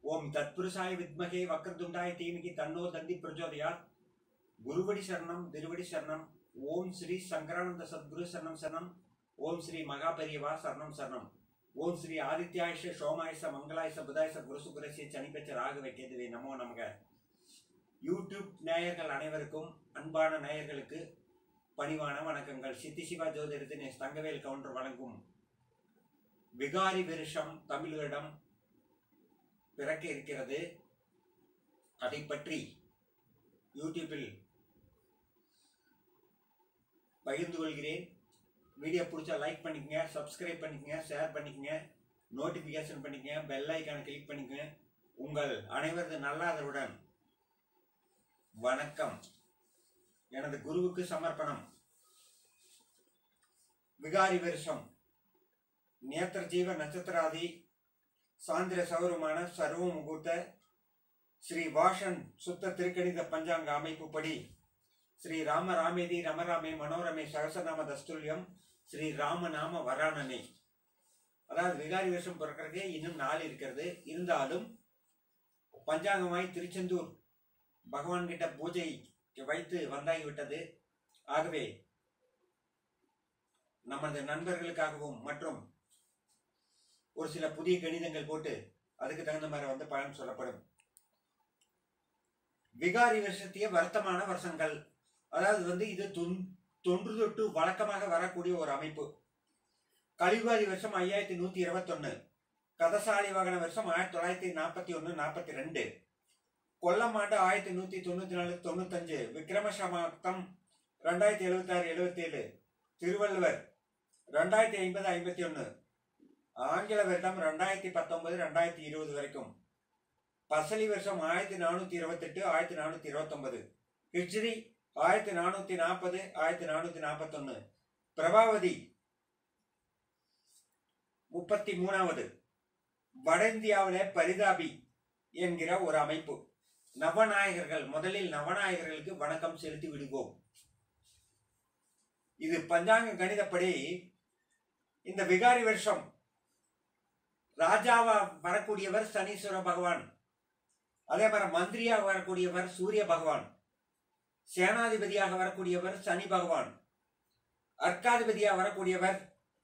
ஓம் தத்புருஷாய வித்மகே வக்ரதுண்டாய தீமிகி தன்னோ தந்தி பிரச்சோதயாத் குருவடி சரணம் திருவடி சரணம் ஓம் ஸ்ரீ சங்கரானந்த சத்குரு சரணம் சரணம் ஓம் ஸ்ரீ மகாபரியவா சரணம் சரணம் ஓம் ஸ்ரீ ஆதித்யாயஷ சோமாயச மங்களாயச புதாயச குருசுகுரசிய சனிப்பெச்ச ராகவ கேதுவே நமோ நமக யூடியூப் நேயர்கள் அனைவருக்கும் அன்பான நேயர்களுக்கு பணிவான வணக்கங்கள் சித்தி சிவா ஜோதிடத்தின் எஸ் தங்கவேல் கவுண்டர் வழங்கும் விகாரி விருஷம் தமிழரிடம் பிறக்க இருக்கிறது அதை பற்றி யூடியூப்பில் பகிர்ந்து கொள்கிறேன் வீடியோ பிடிச்சா லைக் பண்ணிக்கங்க சப்ஸ்கிரைப் பண்ணிக்கங்க ஷேர் பண்ணிக்கங்க நோட்டிஃபிகேஷன் பண்ணிக்கங்க பெல் ஐக்கானை கிளிக் பண்ணிக்கங்க உங்கள் அனைவரது நல்லாதருடன் வணக்கம் எனது குருவுக்கு சமர்ப்பணம் விகாரி வருஷம் நேத்திர ஜீவ நட்சத்திராதி சாந்திர சௌரமான சர்வ முகூர்த்த ஸ்ரீ வாஷன் சுத்த திருக்கணித பஞ்சாங்க அமைப்புப்படி ஸ்ரீ ராம ராமேதி ரமராமே மனோரமே சகசநாம தஸ்துல்யம் ஸ்ரீ ராமநாம வராணனே அதாவது விகாரி வருஷம் பிறக்கிறதுக்கே இன்னும் நாள் இருக்கிறது இருந்தாலும் பஞ்சாங்கமாய் திருச்செந்தூர் பகவான் கிட்ட பூஜை வைத்து வந்தாகிவிட்டது ஆகவே நமது நண்பர்களுக்காகவும் மற்றும் ஒரு சில புதிய கணிதங்கள் போட்டு அதுக்கு தகுந்த மாதிரி வந்து பலன் சொல்லப்படும் விகாரி வருஷத்திய வருத்தமான வருஷங்கள் அதாவது வந்து இது தொன்- தொன்று தொட்டு வழக்கமாக வரக்கூடிய ஒரு அமைப்பு கலிகாரி வருஷம் ஐயாயிரத்தி நூத்தி இருபத்தொன்னு கதசாலி வாகன வருஷம் ஆயிரத்தி தொள்ளாயிரத்தி நாற்பத்தி ஒன்று நாற்பத்தி ரெண்டு கொல்லம் ஆண்டு ஆயிரத்தி நூத்தி தொண்ணூத்தி நாலு தொண்ணூத்தஞ்சு விக்ரமசமாப்தம் ரெண்டாயிரத்தி எழுபத்தி ஆறு எழுபத்தி ஏழு திருவள்ளுவர் ரெண்டாயிரத்தி ஐம்பது ஐம்பத்தி ஒன்று ஆங்கில வருடம் ரெண்டாயிரத்தி பத்தொன்பது ரெண்டாயிரத்தி இருபது வரைக்கும் பசலி வருஷம் ஆயிரத்தி நானூத்தி இருபத்தெட்டு ஆயிரத்தி நானூத்தி இருபத்தொன்பது ஹிஜ்ரி ஆயிரத்தி நானூத்தி நாற்பது ஆயிரத்தி நானூத்தி நாற்பத்தொன்னு பிரபாவதி முப்பத்தி மூணாவது வட இந்தியாவிலே பரிதாபி என்கிற ஒரு அமைப்பு நவநாயகர்கள் முதலில் நவநாயகர்களுக்கு வணக்கம் செலுத்தி விடுவோம் இது பஞ்சாங்க கணிதப்படி இந்த விகாரி வருஷம் ராஜாவா வரக்கூடியவர் சனீஸ்வர பகவான் அதே மாதிரி மந்திரியாக வரக்கூடியவர் சூரிய பகவான் சேனாதிபதியாக வரக்கூடியவர் சனி பகவான் அர்க்காதிபதியாக வரக்கூடியவர்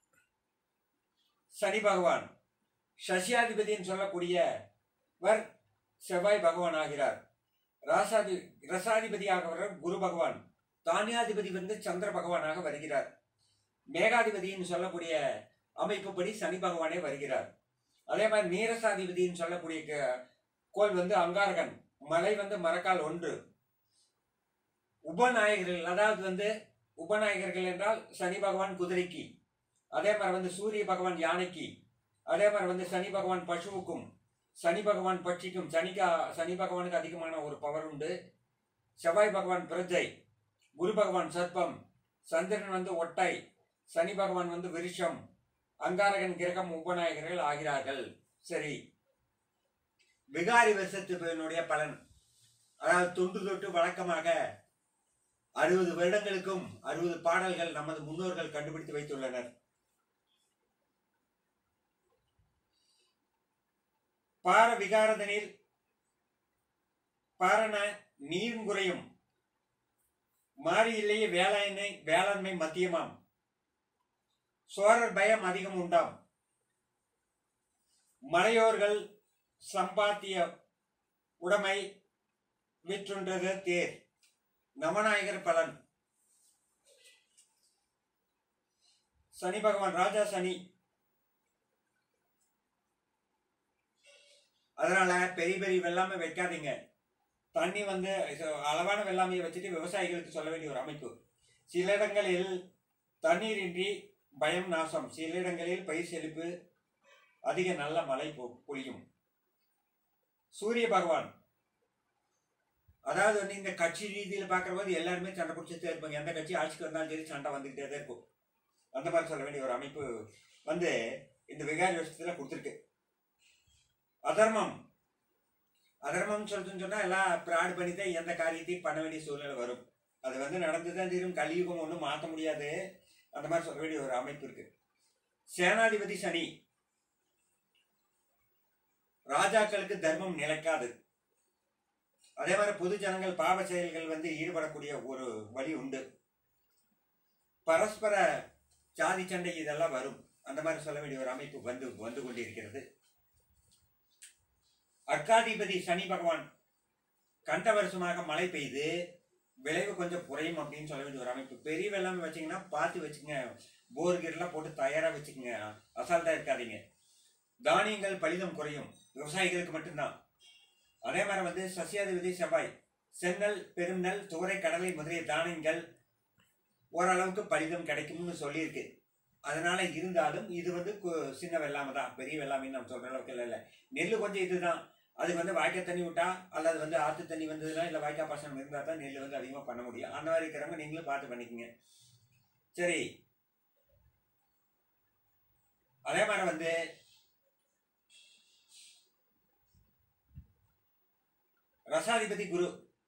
சனி பகவான் சசியாதிபதின்னு சொல்லக்கூடியவர் செவ்வாய் பகவான் ஆகிறார் ராசாதி ரசாதிபதியாகவர் குரு பகவான் தானியாதிபதி வந்து சந்திர பகவானாக வருகிறார் மேகாதிபதின்னு சொல்லக்கூடிய அமைப்புப்படி சனி பகவானே வருகிறார் அதே மாதிரி நீரசாதிபதின்னு சொல்லக்கூடிய க- கோள் வந்து அங்காரகன் மலை வந்து மரக்கால் ஒன்று உபநாயகர்கள் அதாவது வந்து உபநாயகர்கள் என்றால் சனி பகவான் குதிரைக்கு அதே மாதிரி வந்து சூரிய பகவான் யானைக்கு அதே மாதிரி வந்து சனி பகவான் பசுவுக்கும் சனி பகவான் பட்சிக்கும் சனிக்கு சனி பகவானுக்கு அதிகமான ஒரு பவர் உண்டு செவ்வாய் பகவான் பிரஜை குரு பகவான் சர்ப்பம் சந்திரன் வந்து ஒட்டை சனி பகவான் வந்து விருஷம் அங்காரகன் கிரகம் உபநாயகர்கள் ஆகிறார்கள் சரி விகாரி வருஷத்தினுடைய பலன் அதாவது தொன்று தொட்டு வழக்கமாக அறுபது வருடங்களுக்கும் அறுபது பாடல்கள் நமது முன்னோர்கள் கண்டுபிடித்து வைத்துள்ளனர் பார விகாரதனில் பாரண நீரும் குறையும் மாறி இல்லையே வேளாண்மை வேளாண்மை மத்தியமாம் சோழர் பயம் அதிகம் உண்டாம் மலையோர்கள் சம்பாத்திய உடைமை விற்றுன்றது தேர் நவநாயகர் பலன் சனி பகவான் ராஜா சனி அதனால பெரிய பெரிய வெள்ளாமை வைக்காதீங்க தண்ணி வந்து ச- அளவான வெள்ளாமையை வச்சுட்டு விவசாயிகளுக்கு சொல்ல வேண்டிய ஒரு அமைப்பு சில இடங்களில் தண்ணீரின்றி பயம் நாசம் சில இடங்களில் பயிர் செழிப்பு அதிக நல்ல மழை பொ- பொழியும் சூரிய பகவான் அதாவது வந்து இந்த கட்சி ரீதியில் பார்க்குற போது எல்லாருமே சண்டை பிடிச்சிட்டே இருப்பாங்க எந்த கட்சி ஆட்சிக்கு வந்தாலும் சரி சண்டை வந்துக்கிட்டே தான் இருக்கும் அந்த மாதிரி சொல்ல வேண்டிய ஒரு அமைப்பு வந்து இந்த விகாரி வருஷத்துல கொடுத்துருக்கு அதர்மம் அதர்மம் சொல்லிட்டுன்னு சொன்னா எல்லாம் ப்ராட் பண்ணி தான் எந்த காரியத்தையும் பண்ண வேண்டிய சூழ்நிலை வரும் அது வந்து நடந்து தான் தீரும் கலியுகம் ஒன்றும் மாற்ற முடியாது அந்த மாதிரி சொல்ல வேண்டிய ஒரு அமைப்பு இருக்கு சேனாதிபதி சனி ராஜாக்களுக்கு தர்மம் நிலைக்காது அதே மாதிரி பொது ஜனங்கள் பாவ செயல்கள் வந்து ஈடுபடக்கூடிய ஒரு வழி உண்டு பரஸ்பர சாதி சண்டை இதெல்லாம் வரும் அந்த மாதிரி சொல்ல வேண்டிய ஒரு அமைப்பு வந்து வந்து கொண்டிருக்கிறது அர்க்காதிபதி சனி பகவான் கண்ட வருஷமாக மழை பெய்து விளைவு கொஞ்சம் குறையும் அப்படின்னு சொல்ல வேண்டிய ஒரு அமைப்பு பெரிய வெள்ளம் வச்சீங்கன்னா பார்த்து வச்சுக்கங்க போர் கீரெல்லாம் போட்டு தயாரா வச்சுக்கோங்க அசால்ட்டா இருக்காதீங்க தானியங்கள் பலிதம் குறையும் விவசாயிகளுக்கு மட்டும்தான் அதே மாதிரி வந்து சசியாதிபதி செவ்வாய் செங்கல் பெருநெல் துவரை கடலை முதலிய தானியங்கள் ஓரளவுக்கு பலிதம் கிடைக்கும்னு சொல்லியிருக்கு அதனால இருந்தாலும் இது வந்து கு- சின்ன வெள்ளாமை தான் பெரிய வெள்ளாமைன்னு நம்ம சொல்ற அளவுக்கு இல்லை இல்லை நெல் கொஞ்சம் இதுதான் அதுக்கு வந்து வாய்க்கால் தண்ணி விட்டா அல்லது வந்து ஆற்று தண்ணி வந்ததுன்னா இல்லை வாய்க்கால் பாசனம் இருந்தால் தான் நெல் வந்து அதிகமாக பண்ண முடியும் அந்த மாதிரி இருக்கிறவங்க நீங்களும் பார்த்து பண்ணிக்கங்க சரி அதே மாதிரி வந்து ரசாதிபதி குரு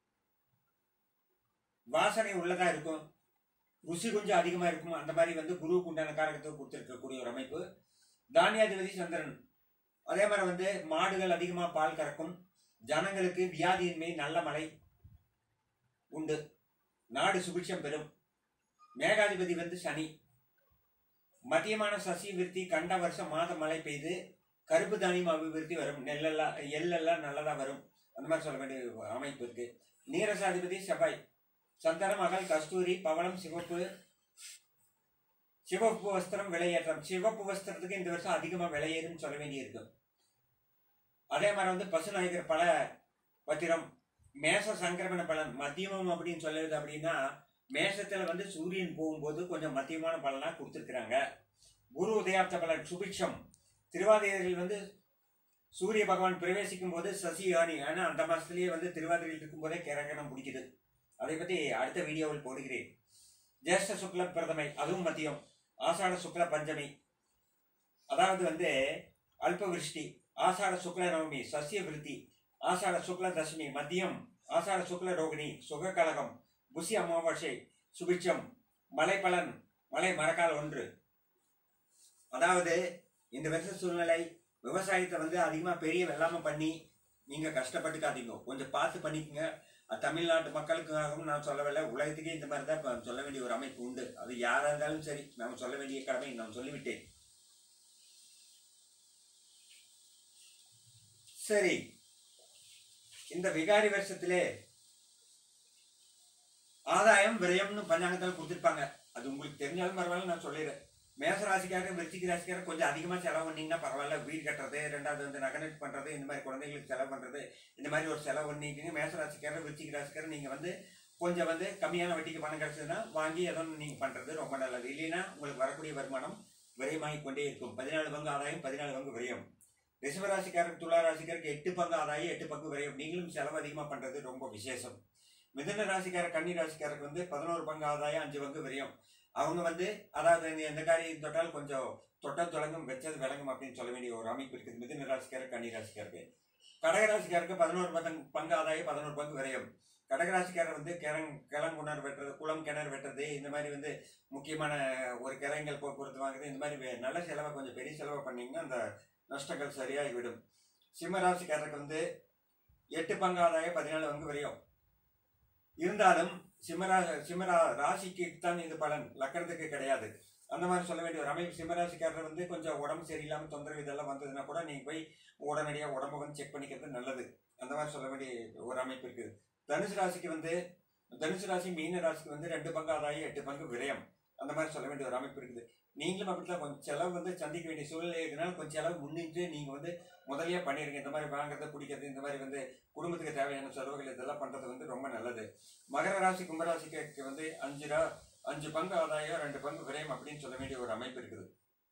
வாசனை உள்ளதா இருக்கும் ருசி கொஞ்சம் அதிகமா இருக்கும் அந்த மாதிரி வந்து குருவுக்கு உண்டான காரகத்தை கொடுத்திருக்கக்கூடிய ஒரு அமைப்பு தானியாதிபதி சந்திரன் அதே மாதிரி வந்து மாடுகள் அதிகமா பால் கறக்கும் ஜனங்களுக்கு வியாதியின்மை நல்ல மழை உண்டு நாடு சுபிட்சம் பெறும் மேகாதிபதி வந்து சனி மத்தியமான சசி விருத்தி கண்ட வருஷம் மாத மழை பெய்து கருப்பு தானியம் அபிவிருத்தி வரும் நெல்லெல்லாம் எள்ளெல்லாம் நல்லதா வரும் அந்த மாதிரி சொல்ல வேண்டிய அமைப்பு இருக்கு நீரசாதிபதி செவ்வாய் சந்தனம் அகல் கஸ்தூரி பவளம் சிவப்பு சிவப்பு வஸ்திரம் விலையேற்றம் சிவப்பு வஸ்திரத்துக்கு இந்த வருஷம் அதிகமா விலையேறும்னு சொல்ல வேண்டியிருக்கு அதே மாதிரி வந்து பசுநாயகர் பல பத்திரம் மேச சங்கிரமண பலன் மத்தியமம் அப்படின்னு சொல்லுது அப்படின்னா மேசத்துல வந்து சூரியன் போகும்போது கொஞ்சம் மத்தியமான பலனா கொடுத்துருக்குறாங்க குரு உதயாப்த பலன் சுபிக்ஷம் திருவாதிரையில் வந்து சூரிய பகவான் பிரவேசிக்கும் போது சசி யானி ஆனா அந்த மாசத்துலயே வந்து திருவாதிரையில் இருக்கும்போதே கிரகணம் பிடிக்குது அதை பத்தி அடுத்த வீடியோவில் போடுகிறேன் ஜேஷ்ட சுக்ல பிரதமை அதுவும் மதியம் ஆசாட சுக்ல பஞ்சமி அதாவது வந்து அல்ப விருஷ்டி ஆசாட சுக்ல நவமி சசிய விருத்தி ஆசாட சுக்ல தசமி மதியம் ஆசாட சுக்ல ரோகிணி சுக கலகம் புசி அமாவாசை சுபிட்சம் மலை பலன் மலை மரக்கால் ஒன்று அதாவது இந்த வருஷ சூழ்நிலை விவசாயத்தை வந்து அதிகமா பெரிய வெள்ளாம பண்ணி நீங்க கஷ்டப்பட்டுக்காதீங்க கொஞ்சம் பார்த்து பண்ணிக்கங்க அது தமிழ்நாட்டு மக்களுக்காகவும் நான் சொல்லவில்லை உலகத்துக்கே இந்த மாதிரி தான் இப்ப சொல்ல வேண்டிய ஒரு அமைப்பு உண்டு அது யாரா இருந்தாலும் சரி நாம் சொல்ல வேண்டிய கடமை நான் சொல்லிவிட்டேன் சரி இந்த விகாரி வருஷத்திலே ஆதாயம் விரயம்னு பஞ்சாங்கத்தில் கொடுத்துருப்பாங்க அது உங்களுக்கு தெரிஞ்சாலும் பரவாயில்ல நான் சொல்லிடுறேன் மேச ராசிக்காரர் விருச்சிக ராசிக்காரர் கொஞ்சம் அதிகமாக செலவு பண்ணீங்கன்னா பரவாயில்ல வீடு கட்டுறது ரெண்டாவது வந்து நகனெட் பண்ணுறது இந்த மாதிரி குழந்தைங்களுக்கு செலவு பண்ணுறது இந்த மாதிரி ஒரு செலவு பண்ணிக்கிங்க மேச ராசிக்காரர் விருச்சிக ராசிக்காரர் நீங்கள் வந்து கொஞ்சம் வந்து கம்மியான வட்டிக்கு பணம் கிடைச்சதுன்னா வாங்கி ஏதோ நீங்கள் பண்ணுறது ரொம்ப நல்லது இல்லைன்னா உங்களுக்கு வரக்கூடிய வருமானம் விரயமாகி கொண்டே இருக்கும் பதினாலு பங்கு ஆதாயம் பதினாலு பங்கு விரயம் ரிஷபராசிக்காரருக்கு துலா ராசிக்காரருக்கு எட்டு பங்கு ஆதாயம் எட்டு பங்கு விரயம் நீங்களும் செலவு அதிகமாக பண்ணுறது ரொம்ப விசேஷம் மிதுன ராசிக்கார கன்னி ராசிக்காரருக்கு வந்து பதினோரு பங்கு ஆதாயம் அஞ்சு பங்கு விரயம் அவங்க வந்து அதாவது இந்த எந்த காரியம் தொட்டால் கொஞ்சம் தொட்டல் தொடங்கும் வெச்சது விளங்கும் அப்படின்னு சொல்ல வேண்டிய ஒரு அமைப்பு இருக்குது மிதுன ராசிக்காரர் கன்னி ராசிக்காருக்கு கடகராசிக்காரருக்கு பதினோரு பங்கு பங்கு ஆதாயம் பதினோரு பங்கு விரயம் கடகராசிக்காரர் வந்து கிழங் கிழங்குணர் வெட்டுறது குளம் கிணறு வெட்டுறது இந்த மாதிரி வந்து முக்கியமான ஒரு கிரகங்கள் போக்குவரத்து வாங்குறது இந்த மாதிரி வே- நல்ல செலவை கொஞ்சம் பெரிய செலவை பண்ணீங்கன்னா அந்த நஷ்டங்கள் சரியாகி விடும் சிம்ம ராசிக்காரருக்கு வந்து எட்டு பங்கு ஆதாயம் பதினாலு பங்கு விரயம் இருந்தாலும் சிம்மரா சிம்மரா ராசிக்கு தான் இது பலன் லக்கணத்துக்கு கிடையாது அந்த மாதிரி சொல்ல வேண்டிய ஒரு அமைப்பு சிம்மராசிக்காரர் வந்து கொஞ்சம் உடம்பு சரியில்லாமல் தொந்தரவு இதெல்லாம் வந்ததுன்னா கூட நீங்க போய் உடனடியாக உடம்ப வந்து செக் பண்ணிக்கிறது நல்லது அந்த மாதிரி சொல்ல வேண்டிய ஒரு அமைப்பு இருக்குது தனுசு ராசிக்கு வந்து தனுசு ராசி மீன ராசிக்கு வந்து ரெண்டு பங்கு ஆதாயம் எட்டு பங்கு விரயம் அந்த மாதிரி சொல்ல வேண்டிய ஒரு அமைப்பு இருக்குது நீங்களும் அப்படித்தான் கொஞ்சம் செலவு வந்து சந்திக்க வேண்டிய சூழ்நிலை இருக்கிறனால கொஞ்சம் செலவு முன்னிட்டு நீங்க வந்து முதல்லயே பண்ணிருங்க இந்த மாதிரி வாங்குறது பிடிக்கிறது இந்த மாதிரி வந்து குடும்பத்துக்கு தேவையான செலவுகள் இதெல்லாம் பண்றது வந்து ரொம்ப நல்லது மகர ராசி கும்பராசிக்கு வந்து அஞ்சு ரா அஞ்சு பங்கு ஆதாயம் ரெண்டு பங்கு விரயம் அப்படின்னு சொல்ல வேண்டிய ஒரு அமைப்பு இருக்குது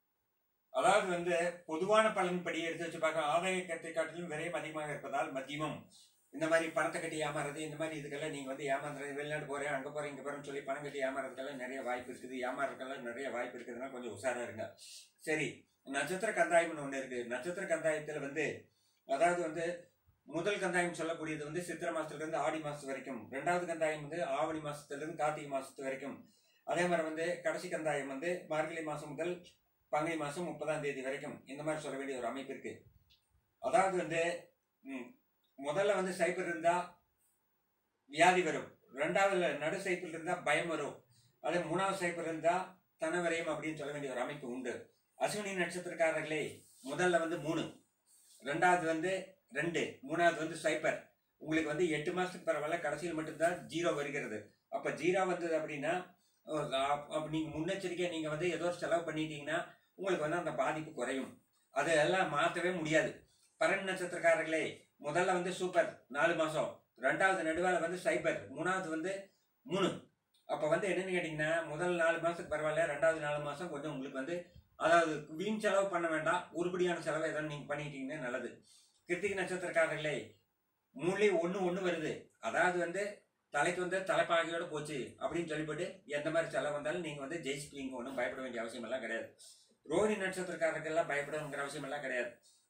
அதாவது வந்து பொதுவான பலன்படி எடுத்து வச்சு பார்க்க ஆதாய கட்டை காட்டிலும் விரயம் அதிகமாக இருப்பதால் மத்தியமம் இந்த மாதிரி பணத்தை கட்டி ஏமாறது இந்த மாதிரி இதுக்கெல்லாம் நீங்க வந்து ஏமாந்துறது வெளிநாடு போறேன் அங்க போறேன் இங்க போறேன்னு சொல்லி பணம் கட்டி ஏமாறதுக்கெல்லாம் நிறைய வாய்ப்பு இருக்குது ஏமாறதுக்கெல்லாம் நிறைய வாய்ப்பு இருக்குதுன்னா கொஞ்சம் உஷாரா இருங்க சரி நட்சத்திர கந்தாயம்னு ஒண்ணு இருக்கு நட்சத்திர கந்தாயத்துல வந்து அதாவது வந்து முதல் கந்தாயம் சொல்லக்கூடியது வந்து சித்திரை மாசத்துல இருந்து ஆடி மாசத்து வரைக்கும் ரெண்டாவது கந்தாயம் வந்து ஆவணி மாசத்துல இருந்து கார்த்திகை மாசத்து வரைக்கும் அதே மாதிரி வந்து கடைசி கந்தாயம் வந்து மார்கழி மாசம் முதல் பங்குனி மாசம் முப்பதாம் தேதி வரைக்கும் இந்த மாதிரி சொல்ல வேண்டிய ஒரு அமைப்பு இருக்கு அதாவது வந்து ம், முதல்ல வந்து சைபர் இருந்தா வியாதி வரும் ரெண்டாவதுல நடு சைப்பில் இருந்தா பயம் வரும் அதே மூணாவது சைப்பில் இருந்தா தனவரையும் அப்படின்னு சொல்ல வேண்டிய ஒரு அமைப்பு உண்டு அஸ்வினி நட்சத்திரக்காரர்களே முதல்ல வந்து மூணு ரெண்டாவது வந்து ரெண்டு மூணாவது வந்து சைப்பர் உங்களுக்கு வந்து எட்டு மாசத்துக்கு பரவாயில்ல கடைசியில் மட்டும்தான் ஜீரோ வருகிறது அப்ப ஜீரோ வந்தது அப்படின்னா அஹ் அப்- அப்ப நீங்க முன்னெச்சரிக்கையா நீங்க வந்து ஏதோ ஒரு செலவு பண்ணிட்டீங்கன்னா உங்களுக்கு வந்து அந்த பாதிப்பு குறையும் அது எல்லாம் மாற்றவே முடியாது பரண் நட்சத்திரக்காரர்களே முதல்ல வந்து சூப்பர் நாலு மாசம் ரெண்டாவது நடுவால வந்து சைபர் மூணாவது வந்து மூணு அப்ப வந்து என்னன்னு கேட்டீங்கன்னா முதல் நாலு மாசத்துக்கு பரவாயில்ல ரெண்டாவது நாலு மாசம் கொஞ்சம் உங்களுக்கு வந்து அதாவது வீண் செலவு பண்ண வேண்டாம் உருப்படியான செலவை ஏதாவது நீங்க பண்ணிட்டீங்கன்னா நல்லது கிருத்திகை நட்சத்திரக்காரர்களே மூணுலயே ஒண்ணு ஒண்ணு வருது அதாவது வந்து தலைக்கு வந்து தலைப்பாகையோட போச்சு அப்படின்னு சொல்லிவிட்டு எந்த மாதிரி செலவு வந்தாலும் நீங்க வந்து ஜெயிச்சுக்குவீங்க ஒன்றும் பயப்பட வேண்டிய அவசியம் எல்லாம் கிடையாது ரோஹிணி நட்சத்திரக்காரர்கள்லாம் பயப்படணுங்கிற அவசியம் எல்லாம் கிடையாது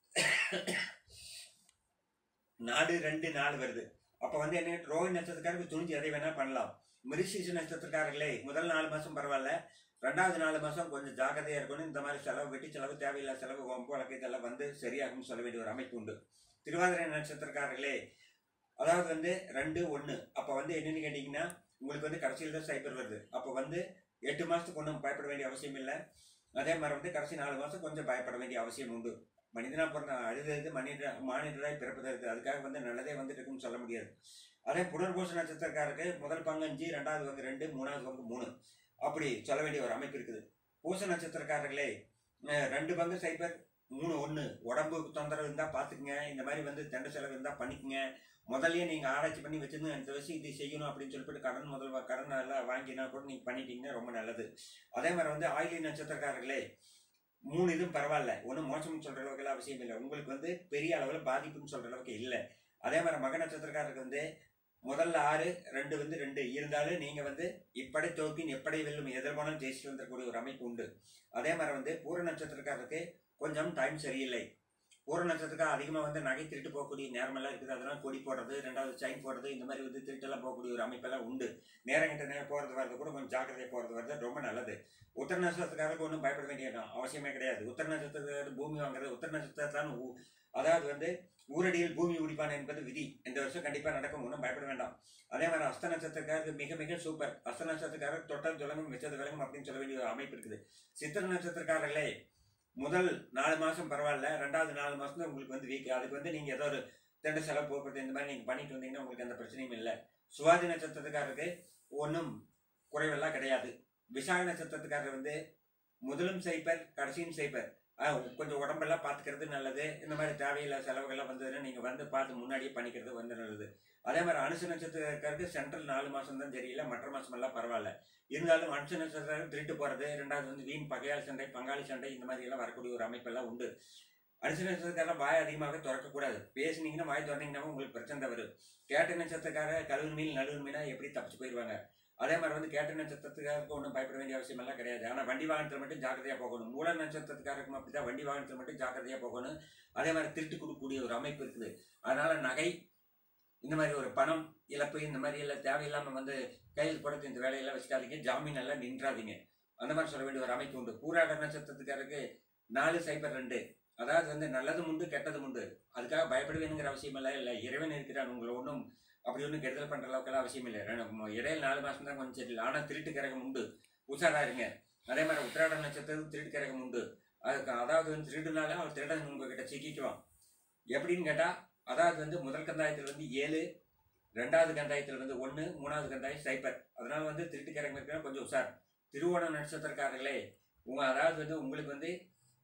நாடு ரெண்டு நாலு வருது அப்ப வந்து என்ன ரோஹிணி நட்சத்திரக்காரருக்கு துணிஞ்சு எதை வேணா பண்ணலாம் மிருஷிஷ நட்சத்திரக்காரர்களே முதல் நாலு மாசம் பரவாயில்ல ரெண்டாவது நாலு மாசம் கொஞ்சம் ஜாக்கிரதையா இருக்கணும் இந்த மாதிரி செலவு வெட்டி செலவு தேவையில்லாத செலவு வம்பு வழக்கு இதெல்லாம் வந்து சரியாகும்னு சொல்ல வேண்டிய ஒரு அமைப்பு உண்டு திருவாதிரை நட்சத்திரக்காரர்களே அதாவது வந்து ரெண்டு ஒன்று அப்போ வந்து என்னன்னு கேட்டிங்கன்னா உங்களுக்கு வந்து கடைசியில் தான் சைபர் வருது அப்போ வந்து எட்டு மாதத்துக்கு ஒன்றும் பயப்பட வேண்டிய அவசியம் இல்லை அதே மாதிரி வந்து கடைசி நாலு மாதம் கொஞ்சம் பயப்பட வேண்டிய அவசியம் உண்டு மனிதனா பிறந்த அழுது மனித மானிடராய் பிறப்பதற்கு அதுக்காக வந்து நல்லதே வந்துட்டு இருக்குன்னு சொல்ல முடியாது அதே புனர்பூச நட்சத்திரக்காரருக்கு முதல் பங்கு அஞ்சு ரெண்டாவது பங்கு ரெண்டு மூணாவது பங்கு மூணு அப்படி சொல்ல வேண்டிய ஒரு அமைப்பு இருக்குது பூச நட்சத்திரக்காரர்களே அஹ், ரெண்டு பங்கு சைபர் மூணு ஒன்று உடம்பு தொந்தரவு இருந்தால் பார்த்துக்குங்க இந்த மாதிரி வந்து தண்ட செலவு இருந்தால் பண்ணிக்கங்க முதல்லயே நீங்கள் ஆராய்ச்சி பண்ணி வச்சிருந்து இந்த விஷயம் இது செய்யணும் அப்படின்னு சொல்லிட்டு கடன் முதல் வா- கடன் எல்லாம் வாங்கினா கூட நீங்கள் பண்ணிட்டீங்கன்னா ரொம்ப நல்லது அதே மாதிரி வந்து ஆயிலி நட்சத்திரக்காரர்களே மூணு இதுவும் பரவாயில்ல ஒன்றும் மோசம்னு சொல்கிற அளவுக்கு அவசியம் இல்லை உங்களுக்கு வந்து பெரிய அளவில் பாதிப்புன்னு சொல்கிற அளவுக்கு இல்லை அதே மாதிரி மக நட்சத்திரக்காரருக்கு வந்து முதல்ல ஆறு ரெண்டு வந்து ரெண்டு இருந்தாலும் நீங்கள் வந்து இப்படை தோக்கின் எப்படி வெல்லும் எதிர்பாலும் ஜெயிச்சுட்டு வந்துடக்கூடிய ஒரு அமைப்பு உண்டு அதே மாதிரி வந்து பூர நட்சத்திரக்காரருக்கு கொஞ்சம் டைம் சரியில்லை பூர நட்சத்திரக்கார அதிகமாக வந்து நகை திருட்டு போகக்கூடிய நேரமெல்லாம் இருக்குது அதெல்லாம் கொடி போடுறது ரெண்டாவது செயின் போடுறது இந்த மாதிரி வந்து திருட்டெல்லாம் போகக்கூடிய ஒரு அமைப்பெல்லாம் உண்டு நேரம் கிட்ட நேரம் போகிறது வரது கூட கொஞ்சம் ஜாக்கிரதையாக போகிறது வரது ரொம்ப நல்லது உத்தர நட்சத்திரக்காரருக்கு ஒன்றும் பயப்பட வேண்டிய அவசியமே கிடையாது உத்தர நட்சத்திரத்துக்கு பூமி வாங்குறது உத்தர நட்சத்திரத்தான் ஊ- அதாவது வந்து ஊரடியில் பூமி உடிப்பான் என்பது விதி இந்த வருஷம் கண்டிப்பாக நடக்கும் ஒன்றும் பயப்பட வேண்டாம் அதே மாதிரி அஸ்த நட்சத்திரக்காரருக்கு மிக மிக சூப்பர் அஸ்த நட்சத்திரக்காரர் தொட்டல் தொடங்கும் மிச்சது விலகும் அப்படின்னு சொல்ல வேண்டிய ஒரு அமைப்பு இருக்குது சித்திர நட்சத்திரக்காரர்களே முதல் நாலு மாசம் பரவாயில்ல ரெண்டாவது நாலு மாசம் தான் உங்களுக்கு வந்து வீக் அதுக்கு வந்து நீங்க ஏதோ ஒரு திண்ட செலவு போக்குவரத்து இந்த மாதிரி நீங்க பண்ணிட்டு வந்தீங்கன்னா உங்களுக்கு எந்த பிரச்சனையும் இல்லை சுவாதி நட்சத்திரத்துக்காரருக்கு ஒன்றும் குறைவெல்லாம் கிடையாது விசாக நட்சத்திரத்துக்காரர் வந்து முதலும் சைப்பர் கடைசியும் சைப்பர் ஆஹ் கொஞ்சம் உடம்பெல்லாம் பார்த்துக்கிறது நல்லது இந்த மாதிரி தேவையில்லாத செலவுகள்லாம் வந்ததுன்னா நீங்கள் வந்து பார்த்து முன்னாடியே பண்ணிக்கிறது வந்து நல்லது அதே மாதிரி அனுசு நட்சத்திரக்காருக்கு சென்ட்ரல் நாலு மாதம் தான் தெரியல மற்ற மாதம் எல்லாம் பரவாயில்ல இருந்தாலும் அனுசு நட்சத்திரம் திருட்டு போகிறது ரெண்டாவது வந்து வீண் பகையாளி சண்டை பங்காளி சண்டை இந்த மாதிரி எல்லாம் வரக்கூடிய ஒரு அமைப்பெல்லாம் உண்டு அனுசு நட்சத்திரக்காரன் வாய் அதிகமாக திறக்கக்கூடாது பேசுனீங்கன்னா வாய் திறந்தீங்கன்னா உங்களுக்கு பிரச்சனை வரும் கேட்ட நட்சத்திரக்கார கழுவு மீன் நடுவு மீனா எப்படி தப்பிச்சு போயிடுவாங்க அதே மாதிரி வந்து கேட்ட நட்சத்திரத்துக்காருக்கு ஒன்றும் பயப்பட வேண்டிய அவசியம் எல்லாம் கிடையாது ஆனால் வண்டி வாகனத்தில் மட்டும் ஜாக்கிரதையாக போகணும் மூல நட்சத்திரத்துக்காருக்கும் அப்படிதான் வண்டி வாகனத்தில் மட்டும் ஜாக்கிரதையாக போகணும் அதே மாதிரி திருட்டு கொடுக்கக்கூடிய ஒரு அமைப்பு இருக்குது அதனால நகை இந்த மாதிரி ஒரு பணம் இழப்பு இந்த மாதிரி எல்லாம் தேவையில்லாமல் வந்து கையில் போடுறது இந்த வேலையெல்லாம் வச்சுக்காதீங்க ஜாமீன் எல்லாம் நின்றாதீங்க அந்த மாதிரி சொல்ல வேண்டிய ஒரு அமைப்பு உண்டு பூராட நட்சத்திரத்துக்காருக்கு நாலு சைபர் ரெண்டு அதாவது வந்து நல்லதும் உண்டு கெட்டதும் உண்டு அதுக்காக பயப்பட வேணுங்கிற அவசியம் எல்லாம் இல்லை இறைவன் இருக்கிறான் உங்களை ஒன்றும் அப்படி ஒன்றும் கெடுதல் பண்ணுற அளவுக்குலாம் அவசியம் இல்லை ரெண்டு- ம- இடையில நாலு மாதம் தான் கொஞ்சம் சரியில்லை ஆனால் திருட்டு கிரகம் உண்டு உஷாரா இருங்க அதே மாதிரி உத்திராட நட்சத்திரம் திருட்டு கிரகம் உண்டு அதுக்கு அதாவது வந்து திருடுனால அவர் திருடன் உங்ககிட்ட சிக்கிக்குவான் எப்படின்னு கேட்டால் அதாவது வந்து முதல் கந்தாயத்தில் வந்து ஏழு ரெண்டாவது கந்தாயத்தில் வந்து ஒன்று மூணாவது கந்தாயம் சைப்பர் அதனால வந்து திருட்டு கிரகம் இருக்கிற கொஞ்சம் உஷார் திருவோண நட்சத்திரக்காரர்களே உங்க அதாவது வந்து உங்களுக்கு வந்து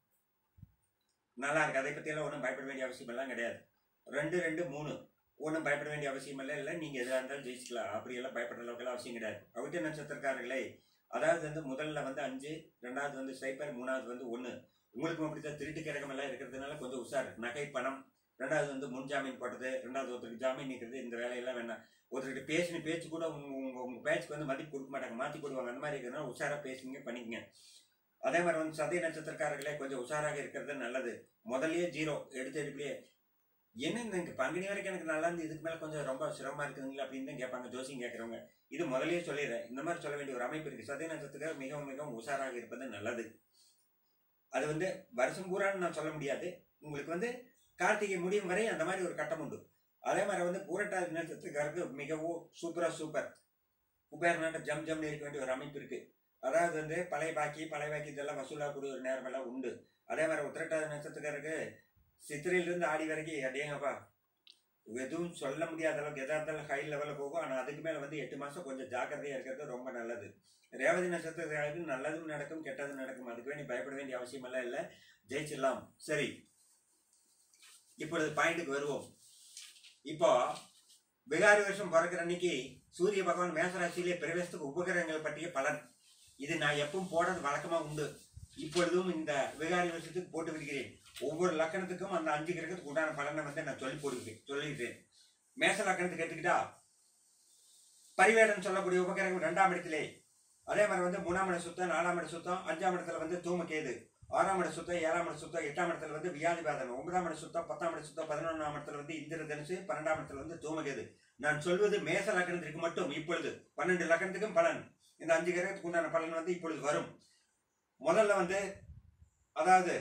நல்லா இருக்கு அதை பற்றியெல்லாம் ஒன்றும் பயப்பட வேண்டிய அவசியம் எல்லாம் கிடையாது ரெண்டு ரெண்டு மூணு ஒன்றும் பயப்பட வேண்டிய அவசியம் இல்லை இல்லை நீங்கள் எதாக இருந்தாலும் ஜெயிச்சுக்கலாம் அப்படியெல்லாம் பயப்படுற அளவுக்குலாம் அவசியம் கிடையாது அவிட்ட நட்சத்திரக்காரர்களே அதாவது வந்து முதல்ல வந்து அஞ்சு ரெண்டாவது வந்து சைப்பர் மூணாவது வந்து ஒன்று உங்களுக்கும் அப்படித்தான் திருட்டு கிரகம் எல்லாம் இருக்கிறதுனால கொஞ்சம் உஷார் நகை பணம் ரெண்டாவது வந்து முன் ஜாமீன் போடுறது ரெண்டாவது ஒருத்தருக்கு ஜாமீன் நிற்கிறது இந்த வேலையெல்லாம் வேண்டாம் ஒருத்தர்கிட்ட பேசின பேச்சு கூட உங்க உங்க உங்க பேச்சுக்கு வந்து மதிப்பு கொடுக்க மாட்டாங்க மாற்றி போடுவாங்க அந்த மாதிரி இருக்கிறதுனால உஷாரா பேசுங்க பண்ணிக்கங்க அதே மாதிரி வந்து சதய நட்சத்திரக்காரர்களே கொஞ்சம் உஷாராக இருக்கிறது நல்லது முதல்லயே ஜீரோ எடுத்து எடுப்பிலேயே என்ன இந்த பங்குனி வரைக்கும் எனக்கு நல்லா இருந்து இதுக்கு மேல கொஞ்சம் ரொம்ப சிரமமா இருக்குதுங்களா அப்படின்னு தான் கேட்பாங்க ஜோசியம் கேட்கறவங்க இது முதல்லயே சொல்லிடுறேன் இந்த மாதிரி சொல்ல வேண்டிய ஒரு அமைப்பு இருக்கு சதய நட்சத்திரக்காரர் மிகவும் மிகவும் உஷாராக இருப்பது நல்லது அது வந்து வருஷம் பூரான்னு நான் சொல்ல முடியாது உங்களுக்கு வந்து கார்த்திகை முடியும் வரை அந்த மாதிரி ஒரு கட்டம் உண்டு அதே மாதிரி வந்து பூரட்டாதி நட்சத்திரக்காரருக்கு மிகவும் சூப்பரா சூப்பர் குபேர் நாட்ட ஜம் ஜம்னு இருக்க வேண்டிய ஒரு அமைப்பு இருக்கு அதாவது வந்து பழைய பாக்கி பழைய பாக்கி இதெல்லாம் வசூலாகக்கூடிய ஒரு நேரம் எல்லாம் உண்டு அதே மாதிரி உத்திரட்டாதி நட்சத்திரக்காரருக்கு சித்திரையிலிருந்து ஆடி வரைக்கும் அடேங்கப்பா எதுவும் சொல்ல முடியாத அளவுக்கு எதா இருந்தாலும் ஹை லெவலில் போகும் ஆனால் அதுக்கு மேலே வந்து எட்டு மாதம் கொஞ்சம் ஜாக்கிரதையாக இருக்கிறது ரொம்ப நல்லது ரேவதி நட்சத்திரத்துக்கு நல்லதும் நடக்கும் கெட்டதும் நடக்கும் அதுக்கு வேண்டி பயப்பட வேண்டிய அவசியம் எல்லாம் இல்லை ஜெயிச்சிடலாம் சரி இப்பொழுது பாயிண்ட்டுக்கு வருவோம் இப்போ விகாரி வருஷம் பிறக்கிற அன்னைக்கு சூரிய பகவான் மேசராசியிலே பிரவேசத்துக்கு உபகிரகங்கள் பற்றிய பலன் இது நான் எப்பவும் போடுறது வழக்கமா உண்டு இப்பொழுதும் இந்த விகாரி வருஷத்துக்கு போட்டு விடுகிறேன் ஒவ்வொரு லக்கணத்துக்கும் அந்த அஞ்சு கிரகத்துக்கு உண்டான பலனை வந்து நான் சொல்லி போடுகிறேன் சொல்லிக்கிறேன் மேச லக்கணத்துக்கு எடுத்துக்கிட்டா பரிவேடன் சொல்லக்கூடிய உபகிரகம் ரெண்டாம் இடத்திலே அதே மாதிரி வந்து மூணாம் இட சுத்தம் நாலாம் இட சுத்தம் அஞ்சாம் இடத்துல வந்து தூமகேது ஆறாம் இட சுத்தம் ஏழாம் இட சுத்தம் எட்டாம் இடத்துல வந்து வியாதிபாதன் ஒன்பதாம் இட சுத்தம் பத்தாம் இட சுத்தம் பதினொன்றாம் இடத்துல வந்து இந்திர தனுசு பன்னெண்டாம் இடத்துல வந்து தூமகேது நான் சொல்வது மேச லக்கணத்திற்கு மட்டும் இப்பொழுது பன்னெண்டு லக்கணத்துக்கும் பலன் இந்த அஞ்சு கிரகத்துக்கு உண்டான பலன் வந்து இப்பொழுது வரும் முதல்ல வந்து அதாவது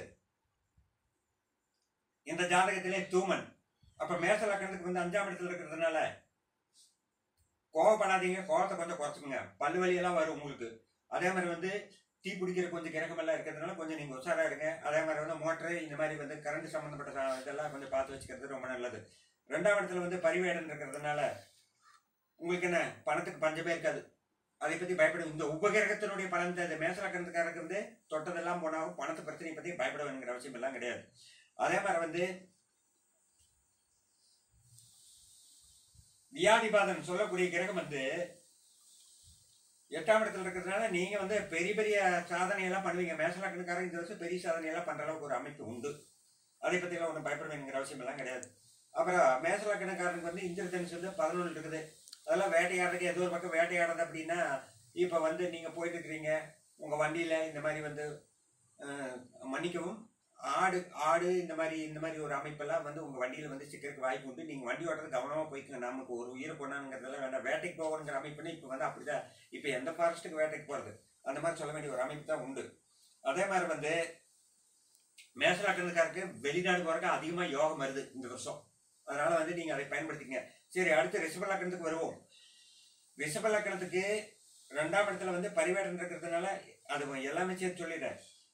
இந்த ஜாதகத்திலே தூமன் அப்ப மேச லக்கணத்துக்கு வந்து அஞ்சாம் இடத்துல இருக்கிறதுனால கோவப்படாதீங்க கோவத்தை கொஞ்சம் குறைச்சுக்குங்க பல்லு வலியெல்லாம் வரும் உங்களுக்கு அதே மாதிரி வந்து தீ பிடிக்கிற கொஞ்சம் கிரகமெல்லாம் இருக்கிறதுனால கொஞ்சம் நீங்கள் உஷாரா இருங்க அதே மாதிரி வந்து மோட்டரு இந்த மாதிரி வந்து கரண்ட் சம்மந்தப்பட்ட சா- இதெல்லாம் கொஞ்சம் பார்த்து வச்சுக்கிறது ரொம்ப நல்லது ரெண்டாம் இடத்துல வந்து பரிவேடன் இருக்கிறதுனால உங்களுக்கு என்ன பணத்துக்கு பஞ்சமே இருக்காது அதை பற்றி பயப்பட இந்த உபகிரகத்தினுடைய பலன் இந்த மேசலக்கணத்துக்காரருக்கு வந்து தொட்டதெல்லாம் போனாலும் பணத்தை பிரச்சனையை பற்றி பயப்பட வேணுங்கிற அவசியம் எல்லாம் கிடையாது அதே மாதிரி வந்து வியாதிபாதன் சொல்லக்கூடிய கிரகம் வந்து எட்டாம் இடத்துல இருக்கிறதுனால நீங்க வந்து பெரிய பெரிய சாதனை எல்லாம் பண்ணுவீங்க மேசலக்கணக்காரன் இந்த வருஷம் பெரிய சாதனை எல்லாம் பண்ற அளவுக்கு ஒரு அமைப்பு உண்டு அதை பத்தி எல்லாம் ஒன்றும் பயப்பட வேணுங்கிற அவசியம் எல்லாம் கிடையாது அப்புறம் மேசலக்கணக்காரனுக்கு வந்து இந்திர தனுசு வந்து பதினொன்று இருக்குது அதெல்லாம் வேட்டையாடுறதுக்கு ஏதோ ஒரு பக்கம் வேட்டையாடுறது அப்படின்னா இப்போ வந்து நீங்க போயிட்டு இருக்கிறீங்க உங்க வண்டியில இந்த மாதிரி வந்து அஹ், மன்னிக்கவும் ஆடு ஆடு இந்த மாதிரி இந்த மாதிரி ஒரு அமைப்பெல்லாம் வந்து உங்க வண்டியில வந்து சிக்கிறதுக்கு வாய்ப்பு உண்டு நீங்க வண்டி ஓட்டுறது கவனமா போய்க்குங்க நமக்கு ஒரு உயிரை கொண்டாங்கிறதெல்லாம் வேண்டாம் வேட்டைக்கு போகணுங்கிற அமைப்புன்னு இப்போ வந்து அப்படிதான் இப்போ எந்த ஃபாரஸ்ட்டுக்கு வேட்டைக்கு போறது அந்த மாதிரி சொல்ல வேண்டிய ஒரு அமைப்பு தான் உண்டு அதே மாதிரி வந்து மேசலாக்கணக்காருக்கு வெளிநாடு போறதுக்கு அதிகமா யோகம் வருது இந்த வருஷம் அதனால வந்து நீங்க அதை பயன்படுத்திக்கங்க சரி அடுத்து ரிஷப லக்கணத்துக்கு வருவோம் ரிஷப லக்கணத்துக்கு ரெண்டாம் இடத்துல வந்து பரிவேடன் இருக்கிறதுனால அது எல்லாமே சேர்த்து சொல்லிடுறேன்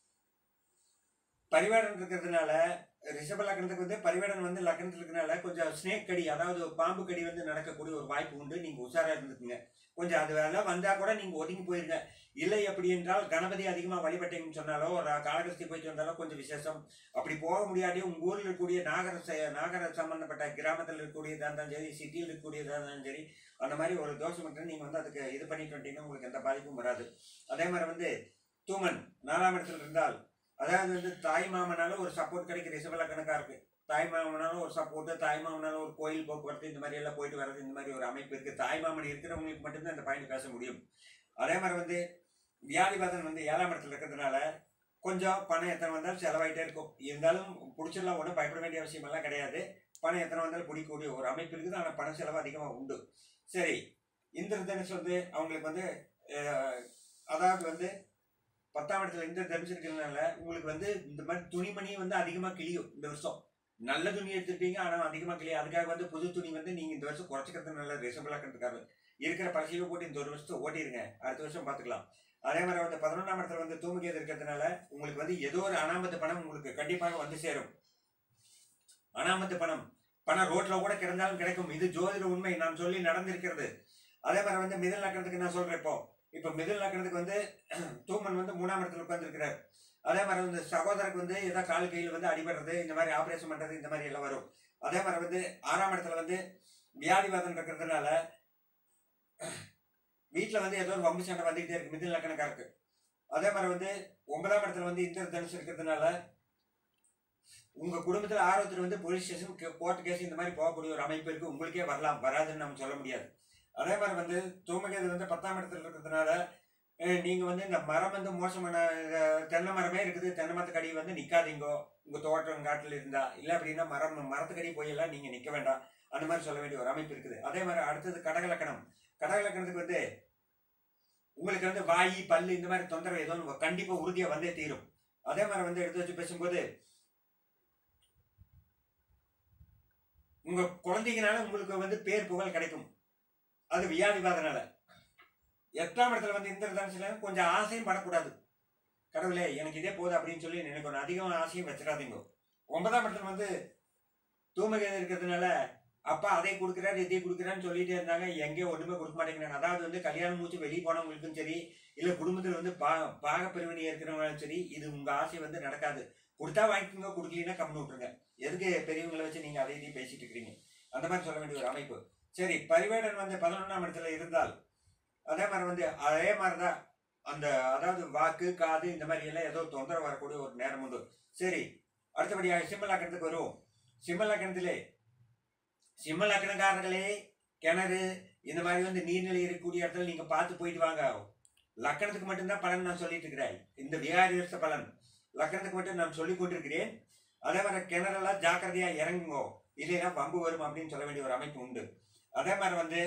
பரிவேடன் இருக்கிறதுனால ரிஷப லக்கணத்துக்கு வந்து பரிவேடன் வந்து லக்கணத்துல இருக்கிறதுனால கொஞ்சம் ஸ்னேக் கடி அதாவது பாம்பு கடி வந்து நடக்கக்கூடிய ஒரு வாய்ப்பு உண்டு நீங்க உஷாரா இருந்துக்குங்க கொஞ்சம் அது வேலை வந்தா கூட நீங்க ஒதுங்கி போயிருங்க இல்லை அப்படி என்றால் கணபதி அதிகமா வழிபட்டீங்கன்னு சொன்னாலோ ஒரு காலகஸ்தி போயிட்டு வந்தாலோ கொஞ்சம் விசேஷம் அப்படி போக முடியாட்டி உங்க ஊர்ல இருக்கக்கூடிய நாகர ச- நாகர சம்பந்தப்பட்ட கிராமத்தில் இருக்கக்கூடியதா இருந்தாலும் சரி சிட்டியில் இருக்கக்கூடியதா இருந்தாலும் சரி அந்த மாதிரி ஒரு தோஷம் இருக்கு நீங்க வந்து அதுக்கு இது பண்ணிட்டு வந்துட்டீங்கன்னா உங்களுக்கு எந்த பாதிப்பும் வராது அதே மாதிரி வந்து தூமன் நாலாம் இடத்துல இருந்தால் அதாவது வந்து தாய் மாமனால ஒரு சப்போர்ட் கிடைக்கிற ரிசவலக்கணக்கா இருக்கு தாய் மாமனாலும் ஒரு சப்போர்ட் தாய் மாமனாலும் ஒரு கோயில் போக்குவரத்து இந்த மாதிரி எல்லாம் போயிட்டு வர்றது இந்த மாதிரி ஒரு அமைப்பு இருக்கு தாய் மாமன் இருக்கிறவங்களுக்கு மட்டும்தான் இந்த பாயிண்ட் பேச முடியும் அதே மாதிரி வந்து வியாதிபாதன் வந்து ஏழாம் இடத்துல இருக்கிறதுனால கொஞ்சம் பணம் எத்தனை வந்தாலும் செலவாயிட்டே இருக்கும் இருந்தாலும் பிடிச்சிடலாம் ஒன்றும் பயப்பட வேண்டிய அவசியம் எல்லாம் கிடையாது பணம் எத்தனை வந்தாலும் பிடிக்கக்கூடிய ஒரு அமைப்பு இருக்குது ஆனால் பண செலவு அதிகமாக உண்டு சரி இந்திர தனுஷ் வந்து அவங்களுக்கு வந்து அஹ், அதாவது வந்து பத்தாம் இடத்துல இந்திர தனுஷ் இருக்கிறதுனால உங்களுக்கு வந்து இந்த மாதிரி துணிமணி வந்து அதிகமாக கிழியும் இந்த வருஷம் நல்ல துணி எடுத்துருப்பீங்க ஆனால் அதிகமாக கிளியும் அதுக்காக வந்து புது துணி வந்து நீங்கள் இந்த வருஷம் குறைச்சிக்கிறது நல்ல ரிசபிளாக்கிறதுக்காக இருக்கிற பழசையை போட்டு இந்த ஒரு வருஷத்தை ஓட்டிடுங்க அடுத்த வருஷம் பார்த்துக்கலாம் அதே மாதிரி வந்து பதினொன்றாம் இடத்துல வந்து தூமகேது இருக்கிறதுனால உங்களுக்கு வந்து ஏதோ ஒரு அனாமத்து பணம் உங்களுக்கு கண்டிப்பாக வந்து சேரும் அனாமத்து பணம் பணம் ரோட்ல கூட கிடந்தாலும் கிடைக்கும் இது ஜோதிட உண்மை நான் சொல்லி நடந்திருக்கிறது அதே மாதிரி வந்து மிதல் லக்கணத்துக்கு நான் சொல்றேன் இப்போ இப்போ மிதல் லக்கணத்துக்கு வந்து தூமன் வந்து மூணாம் இடத்துல உட்கார்ந்துருக்கிறார் அதே மாதிரி வந்து சகோதரருக்கு வந்து ஏதோ கால் கையில் வந்து அடிபடுறது இந்த மாதிரி ஆபரேஷன் பண்றது இந்த மாதிரி எல்லாம் வரும் அதே மாதிரி வந்து ஆறாம் இடத்துல வந்து வியாதிவாதம் இருக்கிறதுனால வீட்டில் வந்து ஏதோ ஒரு வம்பு சண்டை வந்துகிட்டே இருக்கு மிதில் லக்கணக்காருக்கு அதே மாதிரி வந்து ஒன்பதாம் இடத்துல வந்து இந்திர தனுசு இருக்கிறதுனால உங்க குடும்பத்துல ஆர்வத்தில் வந்து போலீஸ் ஸ்டேஷன் கோர்ட் கேஸ் இந்த மாதிரி போகக்கூடிய ஒரு அமைப்பு இருக்கு உங்களுக்கே வரலாம் வராதுன்னு நம்ம சொல்ல முடியாது அதே மாதிரி வந்து தூமகேது வந்து பத்தாம் இடத்துல இருக்கிறதுனால அஹ், நீங்க வந்து இந்த மரம் வந்து மோசமான அஹ், தென்னை மரமே இருக்குது தென்னை மரத்துக்கடி வந்து நிக்காதீங்கோ உங்க தோட்டம் காட்டுல இருந்தா இல்ல அப்படின்னா மரம் மரத்துக்கடி போயெல்லாம் நீங்க நிக்க வேண்டாம் அந்த மாதிரி சொல்ல வேண்டிய ஒரு அமைப்பு இருக்குது அதே மாதிரி அடுத்தது கடகலக்கணம் கடகலக்கணத்துக்கு வந்து உங்களுக்கு வந்து வாய் பல்லு இந்த மாதிரி தொந்தரவு ஏதோ ஒண்ணு கண்டிப்பா உறுதியா வந்தே தீரும் அதே மாதிரி வந்து எடுத்து வச்சு பேசும்போது உங்க குழந்தைங்கனால உங்களுக்கு வந்து பேர் புகழ் கிடைக்கும் அது வியாதிவாதனால எட்டாம் இடத்துல வந்து இந்த தனுசுல கொஞ்சம் ஆசையும் படக்கூடாது கடவுளே எனக்கு இதே போதும் அப்படின்னு சொல்லி நினைக்கணும் அதிகம் ஆசையும் வச்சிடாதீங்க ஒன்பதாம் இடத்துல வந்து தூமகேது இருக்கிறதுனால அப்பா அதை கொடுக்குறாரு இதை கொடுக்குறான்னு சொல்லிட்டே இருந்தாங்க எங்கேயும் ஒண்ணுமே கொடுக்க மாட்டேங்கிறாங்க அதாவது வந்து கல்யாணம் மூச்சு வெளியே போனவங்களுக்கும் சரி இல்ல குடும்பத்துல வந்து பா பாக பிரிவினை இருக்கிறவங்களும் சரி இது உங்க ஆசை வந்து நடக்காது கொடுத்தா வாங்கிக்கோங்க கொடுக்கலன்னா கம்மி விட்டுருங்க எதுக்கு பெரியவங்களை வச்சு நீங்க அதை இதையும் பேசிட்டு இருக்கிறீங்க அந்த மாதிரி சொல்ல வேண்டிய ஒரு அமைப்பு சரி பரிவேடன் வந்து பதினொன்றாம் இடத்துல இருந்தால் அதே மாதிரி வந்து அதே மாதிரிதான் அந்த அதாவது வாக்கு காது இந்த மாதிரி எல்லாம் ஏதோ தொந்தரவு வரக்கூடிய ஒரு நேரம் உண்டு சரி அடுத்தபடியாக சிம்மலக்கணத்துக்கு வருவோம் சிம்மலக்கணத்திலே சிம்மலக்கணக்காரர்களே கிணறு இந்த மாதிரி வந்து நீர்நிலை இருக்கக்கூடிய இடத்துல நீங்க பார்த்து போயிட்டு வாங்க லக்கணத்துக்கு மட்டும்தான் பலன் நான் சொல்லிட்டு இருக்கிறேன் இந்த விகாரி வருஷ பலன் லக்கணத்துக்கு மட்டும் நான் சொல்லி கொண்டிருக்கிறேன் அதே மாதிரி கிணறெல்லாம் ஜாக்கிரதையா இறங்குங்கோ இல்லைன்னா வம்பு வரும் அப்படின்னு சொல்ல வேண்டிய ஒரு அமைப்பு உண்டு அதே மாதிரி வந்து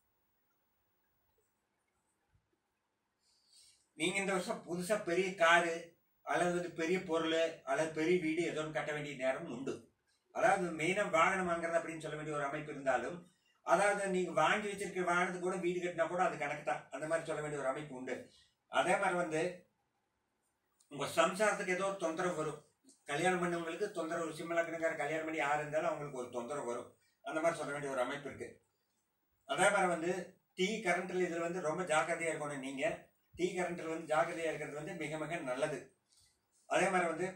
நீங்க இந்த வருஷம் புதுசா பெரிய காரு அல்லது வந்து பெரிய பொருள் அல்லது பெரிய வீடு ஏதோ ஒன்று கட்ட வேண்டிய நேரம் உண்டு அதாவது மெயினா வாகனம் வாங்குறது அப்படின்னு சொல்ல வேண்டிய ஒரு அமைப்பு இருந்தாலும் அதாவது நீங்க வாங்கி வச்சிருக்கிற வாகனத்துக்கு கூட வீடு கட்டினா கூட அது கணக்கு தான் அந்த மாதிரி சொல்ல வேண்டிய ஒரு அமைப்பு உண்டு அதே மாதிரி வந்து உங்க சம்சாரத்துக்கு ஏதோ ஒரு தொந்தரவு வரும் கல்யாணம் பண்ணவங்களுக்கு தொந்தரவு சிம்மலக்கணக்கார கல்யாணம் பண்ணி யார் இருந்தாலும் அவங்களுக்கு ஒரு தொந்தரவு வரும் அந்த மாதிரி சொல்ல வேண்டிய ஒரு அமைப்பு இருக்கு அதே மாதிரி வந்து டீ கரண்ட்ல இதுல வந்து ரொம்ப ஜாக்கிரதையா இருக்கணும் நீங்க டீ கரண்ட்ல வந்து ஜாக்கிரதையா இருக்கிறது வந்து மிக மிக நல்லது அதே மாதிரி வந்து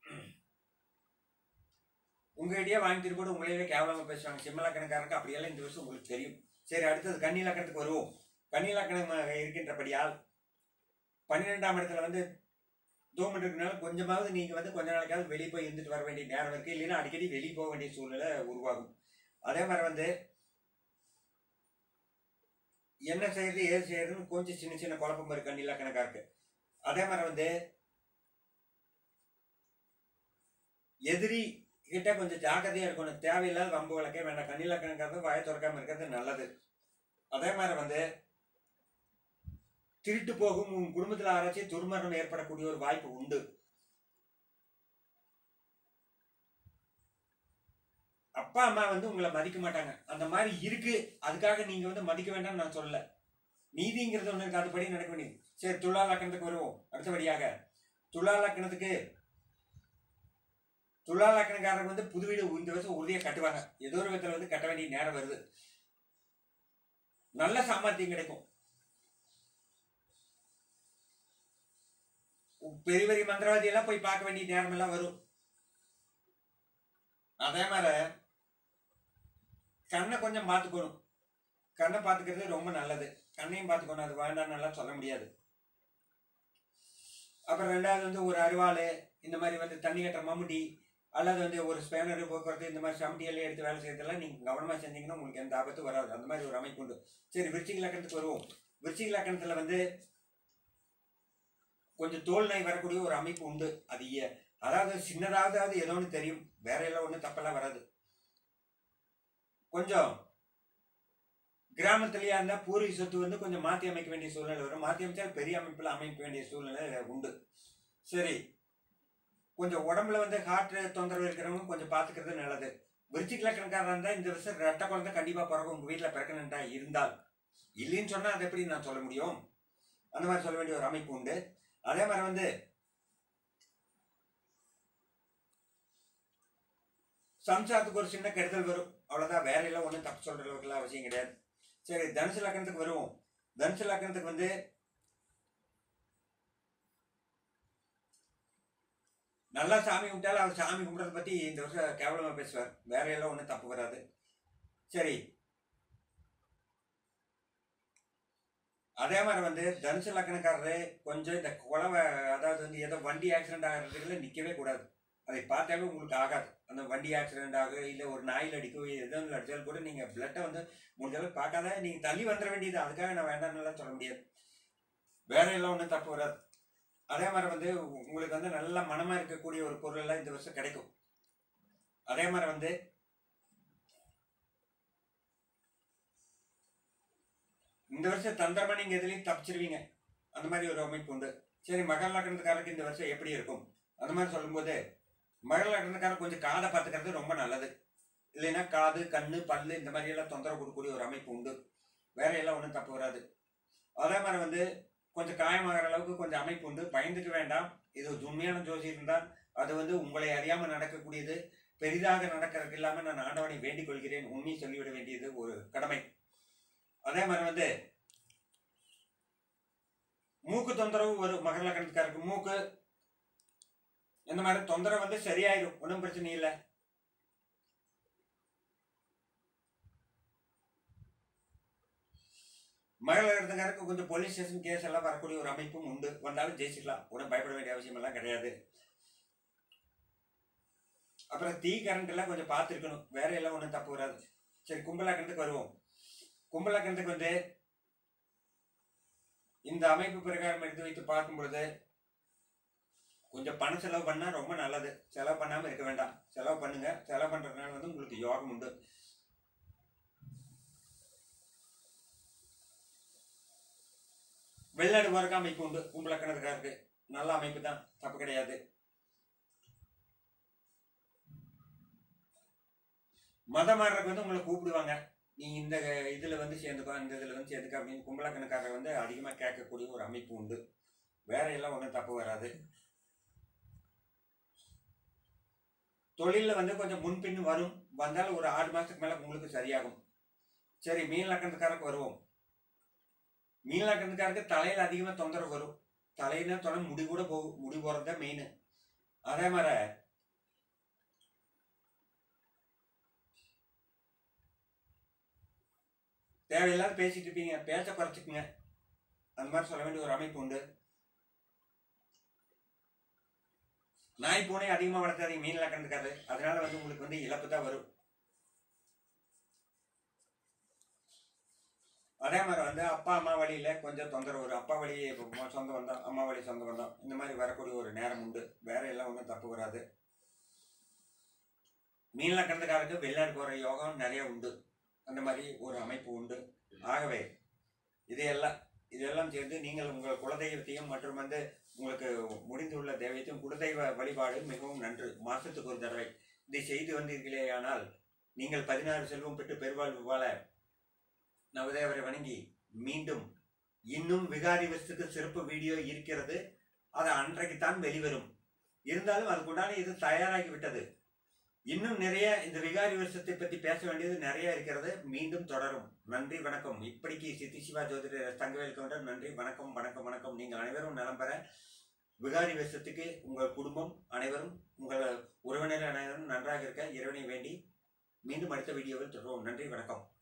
உங்ககிட்டயே வாங்கிட்டு கூட உங்களையே கேவலமா பேசுவாங்க சிம்மலக்கணக்காரருக்கு அப்படியெல்லாம் இந்த வருஷம் உங்களுக்கு தெரியும் சரி அடுத்தது கன்னி லக்கணத்துக்கு வருவோம் கன்னி லக்கணம் இருக்கின்றபடியால் பன்னிரெண்டாம் இடத்துல வந்து தூமன் இருக்கனால கொஞ்சமாவது நீங்க வந்து கொஞ்ச நாளைக்காவது வெளியே போய் இருந்துட்டு வர வேண்டிய நேரம் இருக்கு இல்லைன்னா அடிக்கடி வெளியே போக வேண்டிய சூழ்நிலை உருவாகும் அதே மாதிரி வந்து என்ன செய்யறது ஏது செய்யறதுன்னு கொஞ்சம் சின்ன சின்ன குழப்பம் இருக்கு கன்னி லக்கணக்காருக்கு அதே மாதிரி வந்து எதிரி கிட்ட கொஞ்சம் ஜாக்கிரதையா இருக்கணும் தேவையில்லாத வம்பு வழக்கே வேண்டாம் கண்ணில கணக்காக வாய திறக்காம இருக்கிறது நல்லது அதே மாதிரி வந்து திருட்டு போகும் உன் குடும்பத்துல ஆராய்ச்சி துர்மரணம் ஏற்படக்கூடிய ஒரு வாய்ப்பு உண்டு அப்பா அம்மா வந்து உங்களை மதிக்க மாட்டாங்க அந்த மாதிரி இருக்கு அதுக்காக நீங்க வந்து மதிக்க வேண்டாம்னு நான் சொல்லல நீதிங்கிறது ஒண்ணு இருக்கு அதுபடி நடக்க வேண்டியது சரி துலா லக்கணத்துக்கு வருவோம் அடுத்தபடியாக துலா லக்கணத்துக்கு துலா லக்கணக்காரங்க வந்து புது வீடு இந்த வருஷம் உறுதியா கட்டுவாங்க ஏதோ ஒரு விதத்துல வந்து கட்ட வேண்டிய நேரம் வருது நல்ல சாமர்த்தியம் கிடைக்கும் பெரிய பெரிய மந்திரவாதி எல்லாம் போய் பார்க்க வேண்டிய நேரம் எல்லாம் வரும் அதே மாதிரி கண்ணை கொஞ்சம் பார்த்துக்கணும் கண்ணை பார்த்துக்கிறது ரொம்ப நல்லது கண்ணையும் பார்த்துக்கணும் அது வேண்டாம்னு எல்லாம் சொல்ல முடியாது அப்புறம் ரெண்டாவது வந்து ஒரு அருவாள் இந்த மாதிரி வந்து தண்ணி கட்டுற மம்முட்டி அல்லது வந்து ஒரு ஸ்பேனர் போக்குவரத்து இந்த மாதிரி சமட்டி எல்லாம் எடுத்து வேலை செய்யறதெல்லாம் நீங்க கவனமா செஞ்சீங்கன்னா உங்களுக்கு எந்த ஆபத்தும் வராது அந்த மாதிரி ஒரு அமைப்பு உண்டு சரி விருச்சிக லக்கணத்துக்கு வருவோம் விருச்சிக லக்கணத்துல வந்து கொஞ்சம் தோல் நோய் வரக்கூடிய ஒரு அமைப்பு உண்டு அது ஏ- அதாவது சின்னதாவது ஏதோ ஒன்று தெரியும் வேற எல்லாம் ஒன்றும் தப்பெல்லாம் வராது கொஞ்சம் கிராமத்திலேயே இருந்தா பூர்வீக சொத்து வந்து கொஞ்சம் மாத்தி அமைக்க வேண்டிய சூழ்நிலை வரும் மாத்தி அமைச்சா பெரிய அமைப்புல அமைக்க வேண்டிய சூழ்நிலை உண்டு சரி கொஞ்சம் உடம்புல வந்து ஹார்ட் தொந்தரவு இருக்கிறவங்க கொஞ்சம் பாத்துக்கிறது நல்லது விருச்சிக லக்கணக்காரா இருந்தா இந்த வருஷம் ரெட்ட குழந்தை கண்டிப்பா பிறக்கும் உங்க வீட்டுல பிறக்கணும்டா இருந்தால் இல்லைன்னு சொன்னா அதை எப்படி நான் சொல்ல முடியும் அந்த மாதிரி சொல்ல வேண்டிய ஒரு அமைப்பு உண்டு அதே மாதிரி வந்து சம்சாரத்துக்கு ஒரு சின்ன கெடுதல் வரும் அவ்வளவுதான் வேற எல்லாம் ஒன்றும் தப்பு சொல்ற அளவுக்குலாம் அவசியம் கிடையாது சரி தனுசு லக்கணத்துக்கு வருவோம் தனுசு லக்கணத்துக்கு வந்து நல்லா சாமி கும்பிட்டாலும் அவர் சாமி கும்பிட்றத பத்தி இந்த வருஷம் கேவலமா பேசுவார் வேற எல்லாம் ஒன்றும் தப்பு வராது சரி அதே மாதிரி வந்து தனுசு லக்கணக்காரரு கொஞ்சம் இந்த குழவை அதாவது வந்து ஏதோ வண்டி ஆக்சிடென்ட் ஆகிறதுக்குள்ள நிக்கவே கூடாது அதை பார்த்தாவே உங்களுக்கு ஆகாது அந்த வண்டி ஆக்சிடென்ட் ஆகு இல்லை ஒரு நாயில் அடிக்கோ எதோ ஒன்று அடிச்சாலும் கூட நீங்கள் பிளட்டை வந்து முடிஞ்ச அளவுக்கு பார்க்காத நீங்கள் தள்ளி வந்துட வேண்டியது அதுக்காக நான் வேண்டாம்னுலாம் சொல்ல முடியாது வேற எல்லாம் ஒன்றும் தப்பு வராது அதே மாதிரி வந்து உங்களுக்கு வந்து நல்ல மனமாக இருக்கக்கூடிய ஒரு பொருள் எல்லாம் இந்த வருஷம் கிடைக்கும் அதே மாதிரி வந்து இந்த வருஷம் தந்திரமா நீங்க எதுலையும் தப்பிச்சிருவீங்க அந்த மாதிரி ஒரு அமைப்பு உண்டு சரி மகர லக்னத்துக்காரருக்கு இந்த வருஷம் எப்படி இருக்கும் அந்த மாதிரி சொல்லும்போது மகர லக்னத்துக்காரர் கொஞ்சம் காதை பார்த்துக்கிறது ரொம்ப நல்லது இல்லைன்னா காது கண்ணு பல்லு இந்த மாதிரி எல்லாம் தொந்தரவு கொடுக்கக்கூடிய ஒரு அமைப்பு உண்டு வேற எல்லாம் ஒன்றும் தப்பு வராது அதே மாதிரி வந்து கொஞ்சம் காயமாகிற அளவுக்கு கொஞ்சம் அமைப்பு உண்டு பயந்துக்க வேண்டாம் இது ஒரு உண்மையான ஜோசியம் தான் அது வந்து உங்களை அறியாமல் நடக்கக்கூடியது பெரிதாக நடக்கிறதுக்கு இல்லாமல் நான் ஆண்டவனை வேண்டிக் கொள்கிறேன் உண்மையை சொல்லிவிட வேண்டியது ஒரு கடமை அதே மாதிரி வந்து மூக்கு தொந்தரவு வரும் மகர லக்னத்துக்காருக்கு மூக்கு இந்த மாதிரி தொந்தரவு வந்து சரியாயிடும் ஒன்றும் பிரச்சனை இல்லை மகள இடத்துக்காருக்கு கொஞ்சம் போலீஸ் ஸ்டேஷன் கேஸ் எல்லாம் வரக்கூடிய ஒரு அமைப்பும் உண்டு வந்தாலும் ஜெயிச்சுக்கலாம் ஒன்றும் பயப்பட வேண்டிய அவசியம் எல்லாம் கிடையாது அப்புறம் தீ கரண்ட் எல்லாம் கொஞ்சம் பார்த்துருக்கணும் வேற எல்லாம் ஒன்றும் தப்பு வராது சரி கும்பலாக்கணத்துக்கு வருவோம் கும்பலாக்கணத்துக்கு வந்து இந்த அமைப்பு பிரகாரம் எடுத்து வைத்து பார்க்கும் பொழுது கொஞ்சம் பணம் செலவு பண்ணா ரொம்ப நல்லது செலவு பண்ணாம இருக்க வேண்டாம் செலவு பண்ணுங்க செலவு பண்றதுனால வந்து உங்களுக்கு யோகம் உண்டு வெளிநாடு போறக்க அமைப்பு உண்டு கும்பலக்கணத்துக்காருக்கு நல்ல அமைப்பு தான் தப்பு கிடையாது மதம் மாறுறதுக்கு வந்து உங்களை கூப்பிடுவாங்க நீ இந்த இதுல வந்து சேர்ந்துக்கோ இந்த இதுல வந்து சேர்ந்துக்கோ அப்படின்னு கும்பலக்கணக்காரர் வந்து அதிகமா கேட்கக்கூடிய ஒரு அமைப்பு உண்டு வேற எல்லாம் ஒன்றும் தப்பு வராது தொழில்ல வந்து கொஞ்சம் முன்பின் வரும் வந்தாலும் ஒரு ஆறு மாசத்துக்கு மேல உங்களுக்கு சரியாகும் சரி மீன் லக்கணத்துக்காரருக்கு வருவோம் மீன் லக்கணத்துக்காரருக்கு தலையில அதிகமா தொந்தரவு வரும் தலையினா தொலை முடி கூட போகும் முடி போறது தான் மெயின் அதே மாதிரி தேவையில்லாத பேசிட்டு இருப்பீங்க பேச்ச குறைச்சிக்குங்க அந்த மாதிரி சொல்ல வேண்டிய ஒரு அமைப்பு உண்டு நாய் பூனை அதிகமாக வளர்த்தாதீங்க மீன் லக்கணத்துக்காரு அதனால வந்து உங்களுக்கு வந்து இழப்பு தான் வரும் அதே மாதிரி வந்து அப்பா அம்மா வழியில கொஞ்சம் தொந்தரவு வரும் அப்பா வழி இப்போ சொந்த வந்தோம் அம்மா வழி சொந்த வந்தோம் இந்த மாதிரி வரக்கூடிய ஒரு நேரம் உண்டு வேற எல்லாம் ஒன்றும் தப்பு வராது மீன் லக்கணத்துக்காருக்கு வெளிநாடு போகிற யோகம் நிறைய உண்டு அந்த மாதிரி ஒரு அமைப்பு உண்டு ஆகவே இதையெல்லாம் இதெல்லாம் சேர்ந்து நீங்கள் உங்கள் குலதெய்வத்தையும் மற்றும் வந்து உங்களுக்கு முடிந்துள்ள தெய்வத்தையும் குலதெய்வ வழிபாடு மிகவும் நன்று மாசத்துக்கு ஒரு தடவை இதை செய்து வந்தீர்களேயானால் நீங்கள் பதினாறு செல்வம் பெற்று பெருவாழ்வு வாழ நவதேவரை வணங்கி மீண்டும் இன்னும் விகாரி வசத்துக்கு சிறப்பு வீடியோ இருக்கிறது அது அன்றைக்கு தான் வெளிவரும் இருந்தாலும் அதுக்குண்டான இது தயாராகி விட்டது இன்னும் நிறைய இந்த விகாரி வருஷத்தை பத்தி பேச வேண்டியது நிறைய இருக்கிறது மீண்டும் தொடரும் நன்றி வணக்கம் இப்படிக்கு சித்தி சிவா ஜோதிடர் தங்கவேல் கவுண்டர் நன்றி வணக்கம் வணக்கம் வணக்கம் நீங்கள் அனைவரும் நலம் பெற விகாரி வருஷத்துக்கு உங்கள் குடும்பம் அனைவரும் உங்கள் உறவினர் அனைவரும் நன்றாக இருக்க இறைவனை வேண்டி மீண்டும் அடுத்த வீடியோவில் தொடருவோம் நன்றி வணக்கம்